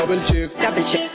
دبل شيفت دبل شيفت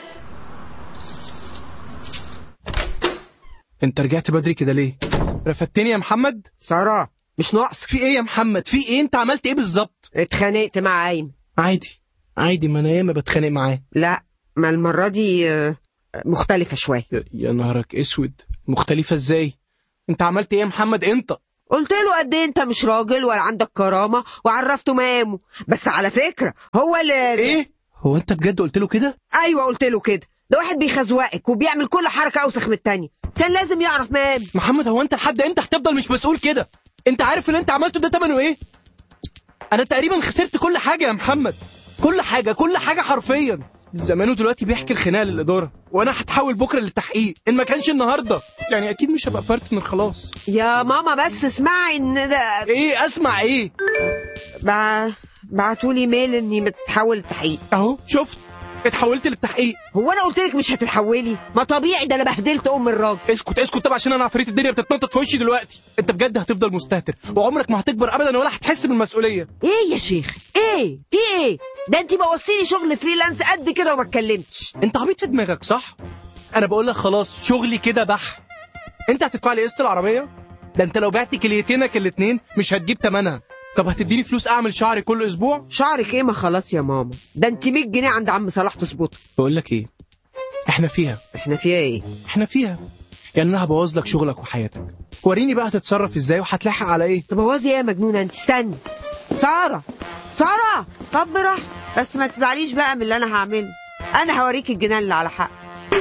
انت رجعت بدري كده ليه رفدتني يا محمد سارة مش ناقص في ايه يا محمد في ايه انت عملت ايه بالظبط اتخانقت مع ايمن عادي عادي ما انا ياما بتخانق معاه لا ما المرة دي آه، مختلفة شوية يا- يا نهارك اسود مختلفة ازاي انت عملت ايه يا محمد انت قلت له قد ايه انت مش راجل ولا عندك كرامة وعرفته مقامه بس على فكرة هو اللي ايه هو انت بجد قلت له كده ايوه قلت له كده ده واحد بيخزوقك وبيعمل كل حركة اوسخ من التانية كان لازم يعرف مقامي محمد هو انت لحد امتى هتفضل مش مسؤول كده انت عارف اللي انت عملته ده تمنه ايه انا تقريبا خسرت كل حاجه يا محمد كل حاجه كل حاجه حرفيا زمانه دلوقتي بيحكي الخناقه للاداره وانا هتحول بكره للتحقيق ان ما كانش النهارده يعني اكيد مش هبقى بارتنر خلاص يا ماما بس اسمعي ان ده ايه اسمع ايه بع... بعتولي ميل اني متحول تحقيق اهو شفت اتحولت للتحقيق هو انا قلت لك مش هتتحولي ما طبيعي ده انا بهدلت ام الراجل اسكت اسكت طبعا عشان انا عفريت الدنيا بتتنطط في وشي دلوقتي انت بجد هتفضل مستهتر وعمرك ما هتكبر ابدا ولا هتحس بالمسؤوليه ايه يا شيخ ايه في ايه ده انت بوظتيلي شغل فريلانس قد كده وما اتكلمتش انت عبيط في دماغك صح انا بقول لك خلاص شغلي كده بح انت هتدفع لي قسط العربيه ده انت لو بعت كليتينك الاتنين مش هتجيب تمنها طب هتديني فلوس اعمل شعري كل اسبوع شعرك ايه ما خلاص يا ماما ده انت 100 جنيه عند عم صلاح تظبطها بقول لك ايه احنا فيها احنا فيها ايه احنا فيها يعني انا هبوظ لك شغلك وحياتك وريني بقى هتتصرف ازاي وهتلاحق على ايه تبوظي ايه يا مجنونه انت استني ساره ساره طب براحتك بس ما تزعليش بقى من اللي انا هعمله انا هوريك الجنان اللي على حق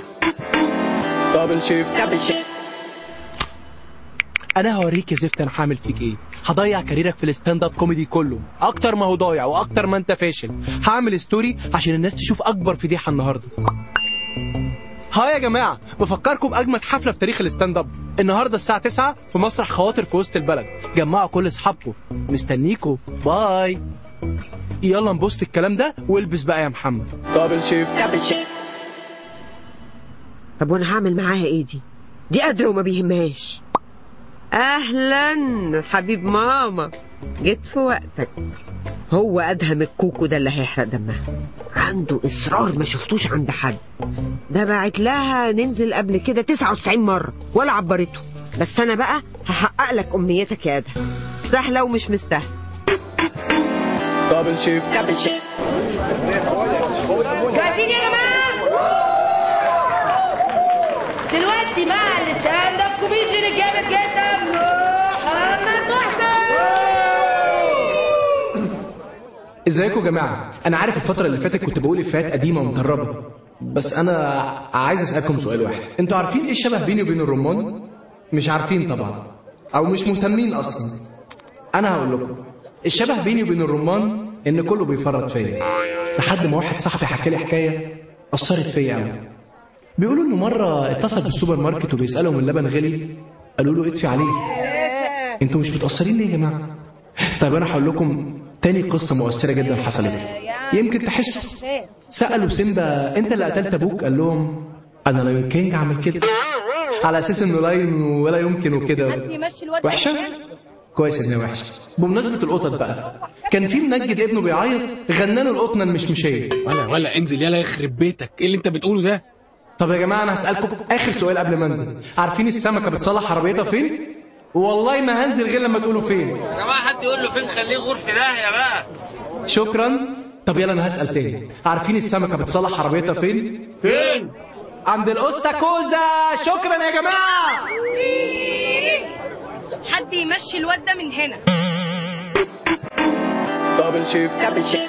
دبل شيفت دبل شيفت انا هوريك يا زفت انا هعمل فيك ايه هضيع كاريرك في الستاند اب كوميدي كله اكتر ما هو ضايع واكتر ما انت فاشل هعمل ستوري عشان الناس تشوف اكبر فضيحه النهارده ها يا جماعه بفكركم باجمد حفله في تاريخ الستاند اب النهارده الساعه 9 في مسرح خواطر في وسط البلد جمعوا كل اصحابكم مستنيكم باي يلا نبوست الكلام ده والبس بقى يا محمد دبل شيفت دبل شيفت طب وانا هعمل معاها ايه دي دي قادره وما بيهمهاش اهلا حبيب ماما جيت في وقتك هو ادهم الكوكو ده اللي هيحرق دمها عنده اصرار ما شفتوش عند حد ده بعت لها ننزل قبل كده 99 مره ولا عبرته بس انا بقى هحقق لك امنيتك يا ادهم سهله ومش مستاهله دبل شيفت دبل شيفت جاهزين يا جماعه دلوقتي مع الستاند اب كوميدي الجامد جدا محمد محسن ازيكم يا جماعه انا عارف الفتره اللي فاتت كنت بقول افيهات قديمه ومدربه بس انا عايز اسالكم سؤال واحد انتوا عارفين ايه الشبه بيني وبين الرمان مش عارفين طبعا او مش مهتمين اصلا انا هقول لكم الشبه بيني وبين الرمان ان كله بيفرط فيا لحد ما واحد صاحبي حكى لي حكايه اثرت فيا قوي بيقولوا انه مره اتصل بالسوبر ماركت وبيسالهم اللبن غلي قالوا له اطفي عليه انتوا مش متاثرين ليه يا جماعه طيب انا هقول لكم تاني قصه مؤثره جدا حصلت لي يمكن تحسوا سالوا سيمبا انت اللي قتلت ابوك قال لهم انا لايون كينج عمل كده على اساس انه لاين ولا يمكن وكده يمشي الواد وحشه كويس انها وحشه بمناسبه القطط بقى كان في منجد ابنه بيعيط غنى له القطنه المشمشيه ولا ولا انزل يلا يخرب بيتك ايه اللي انت بتقوله ده طب يا جماعه انا هسالكم اخر سؤال قبل ما انزل عارفين السمكه بتصلح عربيتها فين والله ما هنزل غير لما تقولوا فين يا جماعه حد يقول له فين خليه غور في داهيه بقى شكرا طب يلا انا هسال تاني عارفين السمكه بتصلح عربيتها فين فين عند الاستاكوزا شكرا يا جماعه حد يمشي الواد ده من هنا دبل شيفت دبل شيفت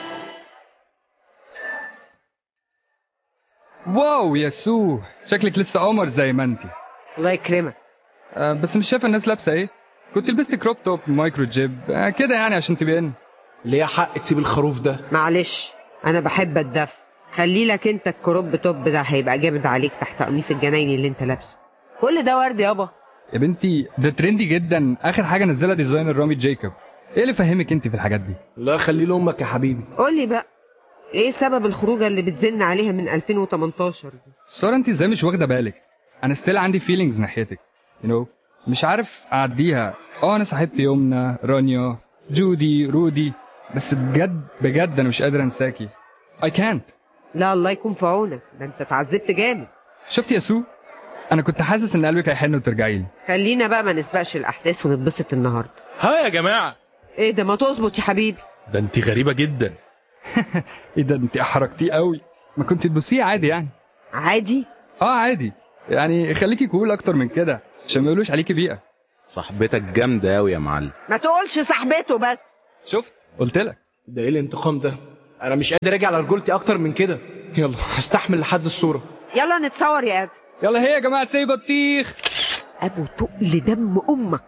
واو يا سو شكلك لسه قمر زي ما انت الله يكرمك أه بس مش شايفه الناس لابسه ايه كنت لبست كروب توب مايكرو جيب أه كده يعني عشان تبين ليه حق تسيب الخروف ده معلش انا بحب الدف خلي لك انت الكروب توب ده هيبقى جامد عليك تحت قميص الجنايني اللي انت لابسه كل ده ورد يابا يا بنتي ده ترندي جدا اخر حاجه نزلها ديزاينر رامي جايكوب ايه اللي فهمك انت في الحاجات دي لا خليه لامك يا حبيبي قول لي بقى ايه سبب الخروجه اللي بتزن عليها من 2018 دي ساره انت ازاي مش واخده بالك انا ستيل عندي فيلينجز ناحيتك يو you know? مش عارف اعديها اه انا صاحبتي يمنى رانيا جودي رودي بس بجد بجد انا مش قادر انساكي I can't لا الله يكون في عونك ده انت اتعذبت جامد شفت يا سو انا كنت حاسس ان قلبك هيحن وترجعي لي خلينا بقى ما نسبقش الاحداث ونتبسط النهارده ها يا جماعة ايه ده ما تظبط يا حبيبي ده انت غريبة جدا ايه ده انت احرجتيه قوي ما كنت تبصيه عادي يعني عادي اه عادي يعني خليكي كول اكتر من كده عشان ما يقولوش عليكي بيئه صاحبتك جامدة أوي يا معلم ما تقولش صاحبته بس شفت قلت لك ده ايه الانتقام ده انا مش قادر اجي على رجولتي اكتر من كده يلا هستحمل لحد الصوره يلا نتصور يا ابو يلا هي يا جماعه سي بطيخ ابو تقل دم امك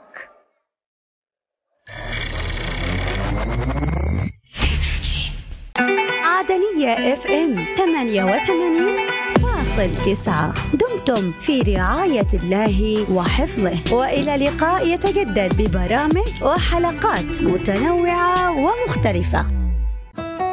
عدنية اف ام 88 فاصل تسعة دمتم في رعاية الله وحفظه وإلى لقاء يتجدد ببرامج وحلقات متنوعة ومختلفة